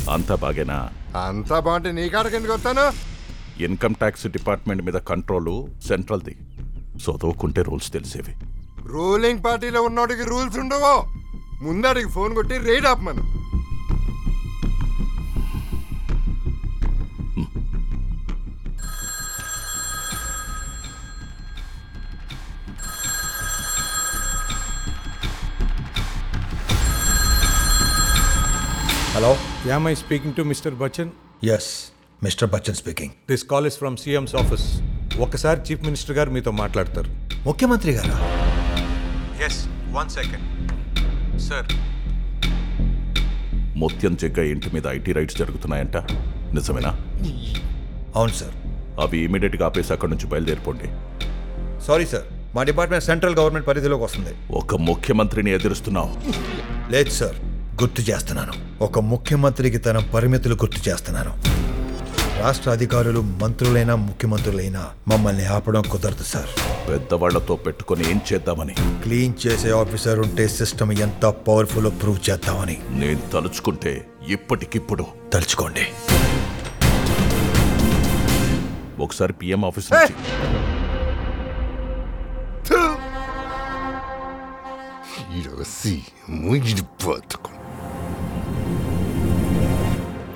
అంతా బాగేనా అంతా బాగుంటే నీ కాడకి ఎందుకు వస్తాను ఇన్కమ్ ట్యాక్స్ డిపార్ట్మెంట్ మీద కంట్రోలు సెంట్రల్ది చదువుకుంటే రూల్స్ తెలిసేవి రూలింగ్ పార్టీలో ఉన్నోడికి రూల్స్ ఉండవు ముందడికి ఫోన్ కొట్టి రేట్ ఆపమను Hello? Am I speaking to Mr. Bachchan? Yes, Mr. Bachchan speaking. This call is from CM's office ఒక్కసారి చీఫ్ మినిస్టర్ గారు మీతో మాట్లాడతారు ముఖ్యమంత్రి గారా ఎస్ వన్ సెకండ్ సార్ ముత్యం జగ్గ ఇంటి మీద ఐటీ రైట్స్ జరుగుతున్నాయంట నిజమేనా అవును సార్ అవి ఇమీడియట్గా ఆపేసి అక్కడి నుంచి బయలుదేరిపోండి సారీ సార్ మా డిపార్ట్మెంట్ సెంట్రల్ గవర్నమెంట్ పరిధిలోకి వస్తుంది ఒక ముఖ్యమంత్రిని ఎదురుస్తున్నావు లేదు సార్ గుర్తు చేస్తున్నాను ఒక ముఖ్యమంత్రికి తన పరిమితులు గుర్తు చేస్తున్నాను రాష్ట్ర అధికారులు మంత్రులైనా ముఖ్యమంత్రులైనా మమ్మల్ని ఆపడం కుదరదు సార్ పెద్దవాళ్లతో పెట్టుకొని ఏం చేద్దామని క్లీన్ చేసే ఆఫీసర్ ఉంటే సిస్టమ్ ఎంత పవర్ఫుల్ ప్రూవ్ చేద్దామని నేను తలుచుకుంటే ఇప్పటికిప్పుడు తలుచుకోండి ఒకసారి పిఎం ఆఫీస్ నుంచి ఈడొక సి ముగిడి పోతుకు